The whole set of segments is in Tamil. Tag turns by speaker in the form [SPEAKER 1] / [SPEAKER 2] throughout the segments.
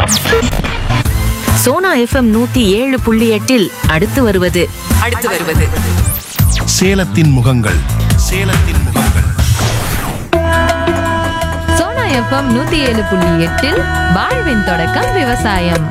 [SPEAKER 1] சோனா எஃப்எம் நூத்தி ஏழு புள்ளி எட்டில் அடுத்து வருவது அடுத்து வருவது
[SPEAKER 2] சேலத்தின் முகங்கள் சேலத்தின் முகங்கள்
[SPEAKER 3] சோனா எஃப்எம் நூத்தி ஏழு புள்ளி எட்டில் வாழ்வின் தொடக்கம் விவசாயம்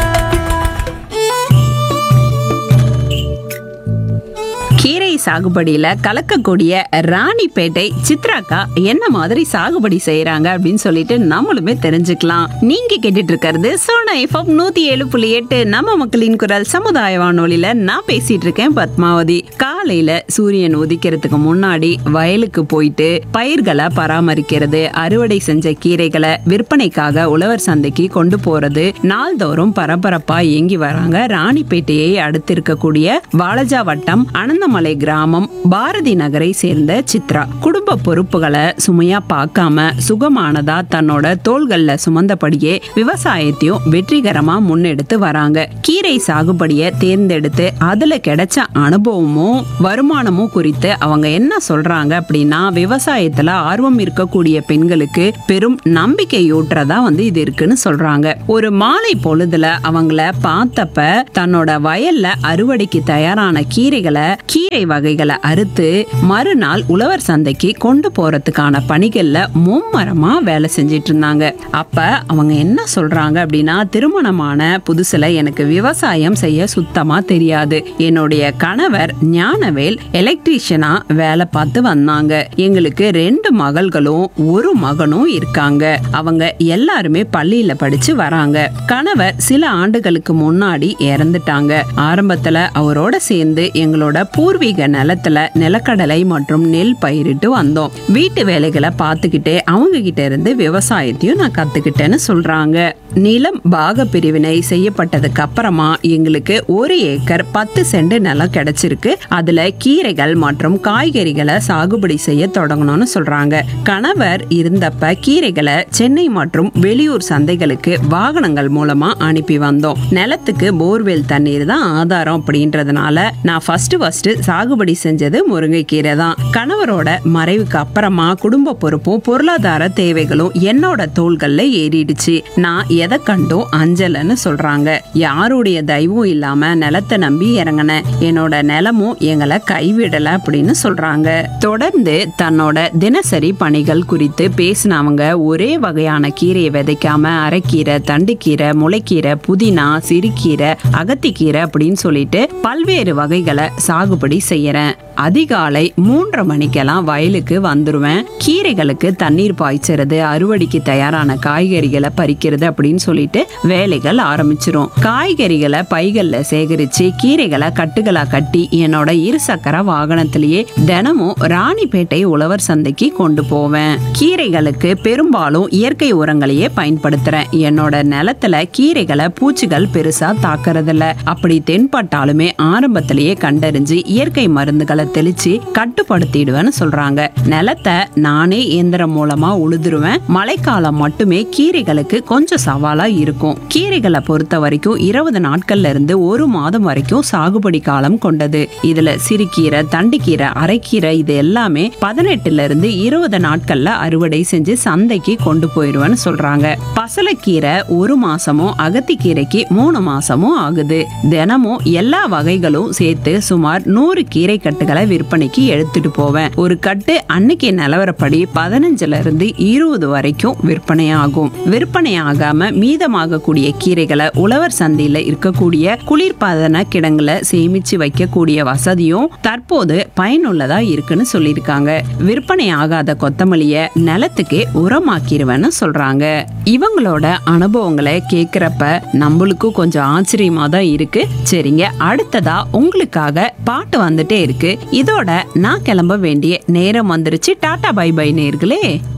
[SPEAKER 4] கீரை சாகுபடியில கலக்கக்கூடிய ராணிப்பேட்டை சித்ராக்கா என்ன மாதிரி சாகுபடி செய்யறாங்க அப்படின்னு சொல்லிட்டு நம்மளுமே தெரிஞ்சுக்கலாம் நீங்க கேட்டுட்டு இருக்கிறது சோனா எஃப்எம் நூத்தி ஏழு புள்ளி எட்டு நம்ம மக்களின் குரல் சமுதாய வானொலியில நான் பேசிட்டு இருக்கேன் பத்மாவதி காலையில சூரியன் உதிக்கிறதுக்கு முன்னாடி வயலுக்கு போயிட்டு பயிர்களை பராமரிக்கிறது அறுவடை செஞ்ச கீரைகளை விற்பனைக்காக உழவர் சந்தைக்கு கொண்டு போறது நாள்தோறும் பரபரப்பா இயங்கி வராங்க ராணிப்பேட்டையை அடுத்து இருக்கக்கூடிய வாலஜா வட்டம் அனந்தமலை கிராமம் பாரதி நகரை சேர்ந்த சித்ரா குடும்ப பொறுப்புகளை சுமையா பார்க்காம சுகமானதா தன்னோட தோள்கள்ல சுமந்தபடியே விவசாயத்தையும் வெற்றிகரமா முன்னெடுத்து வராங்க கீரை சாகுபடிய தேர்ந்தெடுத்து அதுல கிடைச்ச அனுபவமும் வருமானமும் குறித்து அவங்க என்ன சொல்றாங்க அப்படின்னா விவசாயத்துல ஆர்வம் இருக்கக்கூடிய பெண்களுக்கு பெரும் நம்பிக்கையூட்டுறதா வந்து இது இருக்குன்னு சொல்றாங்க ஒரு மாலை பொழுதுல அவங்கள பார்த்தப்ப தன்னோட வயல்ல அறுவடைக்கு தயாரான கீரைகளை கீரை வகைகளை அறுத்து மறுநாள் உழவர் சந்தைக்கு கொண்டு போறதுக்கான பணிகள்ல மும்மரமா வேலை செஞ்சிட்டு இருந்தாங்க அப்ப அவங்க என்ன சொல்றாங்க அப்படின்னா திருமணமான புதுசுல எனக்கு விவசாயம் செய்ய சுத்தமா தெரியாது என்னுடைய கணவர் ஞானவேல் எலக்ட்ரீஷியனா வேலை பார்த்து வந்தாங்க எங்களுக்கு ரெண்டு மகள்களும் ஒரு மகனும் இருக்காங்க அவங்க எல்லாருமே பள்ளியில படிச்சு வராங்க கணவர் சில ஆண்டுகளுக்கு முன்னாடி இறந்துட்டாங்க ஆரம்பத்துல அவரோட சேர்ந்து எங்களோட பூர்வீக நிலத்துல நிலக்கடலை மற்றும் நெல் பயிரிட்டு வந்தோம் வீட்டு வேலைகளை பார்த்துக்கிட்டே அவங்க கிட்ட இருந்து விவசாயத்தையும் நான் கத்துக்கிட்டேன்னு சொல்றாங்க நிலம் பாக பிரிவினை செய்யப்பட்டதுக்கு அப்புறமா எங்களுக்கு ஒரு ஏக்கர் பத்து சென்ட் நிலம் கிடைச்சிருக்கு அதுல கீரைகள் மற்றும் காய்கறிகளை சாகுபடி செய்ய தொடங்கணும்னு சொல்றாங்க கணவர் இருந்தப்ப கீரைகளை சென்னை மற்றும் வெளியூர் சந்தைகளுக்கு வாகனங்கள் மூலமா அனுப்பி வந்தோம் நிலத்துக்கு போர்வெல் தண்ணீர் தான் ஆதாரம் அப்படின்றதுனால நான் ஃபர்ஸ்ட் ஃபர்ஸ்ட் சாகுபடி செஞ்சது முருங்கைக்கீரை தான் கணவரோட மறைவுக்கு அப்புறமா குடும்ப பொறுப்பும் பொருளாதார தேவைகளும் என்னோட தோள்கள்ல ஏறிடுச்சு நான் எதை கண்டும் அஞ்சலன்னு சொல்றாங்க யாருடைய தயவும் இல்லாம நிலத்தை நம்பி இறங்கினேன் என்னோட நிலமும் எங்களை கைவிடல அப்படின்னு சொல்றாங்க தொடர்ந்து தன்னோட தினசரி பணிகள் குறித்து பேசினவங்க ஒரே வகையான கீரையை விதைக்காம அரைக்கீரை தண்டுக்கீரை முளைக்கீரை புதினா சிறுகீரை அகத்திக்கீரை அப்படின்னு சொல்லிட்டு பல்வேறு வகைகளை சாகுபடி செய்யறேன் அதிகாலை மூன்றரை மணிக்கெல்லாம் வயலுக்கு வந்துருவேன் கீரைகளுக்கு தண்ணீர் பாய்ச்சறது அறுவடைக்கு தயாரான காய்கறிகளை பறிக்கிறது அப்படின்னு சொல்லிட்டு வேலைகள் ஆரம்பிச்சிரும் காய்கறிகளை பைகள்ல சேகரிச்சு கீரைகளை கட்டுகளா கட்டி என்னோட இருசக்கர வாகனத்திலேயே தினமும் ராணிப்பேட்டை உழவர் சந்தைக்கு கொண்டு போவேன் கீரைகளுக்கு பெரும்பாலும் இயற்கை உரங்களையே பயன்படுத்துறேன் என்னோட நிலத்துல கீரைகளை பூச்சிகள் பெருசா தாக்குறதில்ல அப்படி தென்பட்டாலுமே ஆரம்பத்திலேயே கண்டறிஞ்சு இயற்கை மருந்துகளை தெளிச்சு கட்டுப்படுத்திடுவேன்னு சொல்றாங்க நிலத்தை நானே இயந்திரம் மூலமா உழுதுருவேன் மழைக்காலம் மட்டுமே கீரைகளுக்கு கொஞ்சம் சவாலா இருக்கும் கீரைகளை பொறுத்த வரைக்கும் இருபது நாட்கள்ல இருந்து ஒரு மாதம் வரைக்கும் சாகுபடி காலம் கொண்டது இதுல சிறுகீரை தண்டுக்கீரை அரைக்கீரை இது எல்லாமே பதினெட்டுல இருந்து இருபது நாட்கள்ல அறுவடை செஞ்சு சந்தைக்கு கொண்டு போயிடுவேன்னு சொல்றாங்க பசலைக்கீரை ஒரு மாசமும் அகத்திக்கீரைக்கு மூணு மாசமும் ஆகுது தினமும் எல்லா வகைகளும் சேர்த்து சுமார் நூறு கீரை கட்டுகளை விற்பனைக்கு எடுத்துட்டு போவேன் ஒரு கட்டு அன்னைக்கு நிலவரப்படி பதினஞ்சுல இருந்து இருபது வரைக்கும் விற்பனை ஆகும் விற்பனை ஆகாம மீதமாகக்கூடிய கீரைகளை உழவர் சந்தையில இருக்கக்கூடிய குளிர்பதன கிடங்குல சேமிச்சு வைக்கக்கூடிய வசதியும் தற்போது பயனுள்ளதா இருக்குன்னு சொல்லியிருக்காங்க விற்பனை ஆகாத கொத்தமல்லிய நிலத்துக்கே உரமாக்கிருவேன்னு சொல்றாங்க இவங்களோட அனுபவங்களை கேக்குறப்ப நம்மளுக்கும் கொஞ்சம் ஆச்சரியமா தான் இருக்கு சரிங்க அடுத்ததா உங்களுக்காக பாட்டு வந்துட்டே இருக்கு இதோட நான் கிளம்ப வேண்டிய நேரம் வந்துருச்சு டாடா பை பை நேர்களே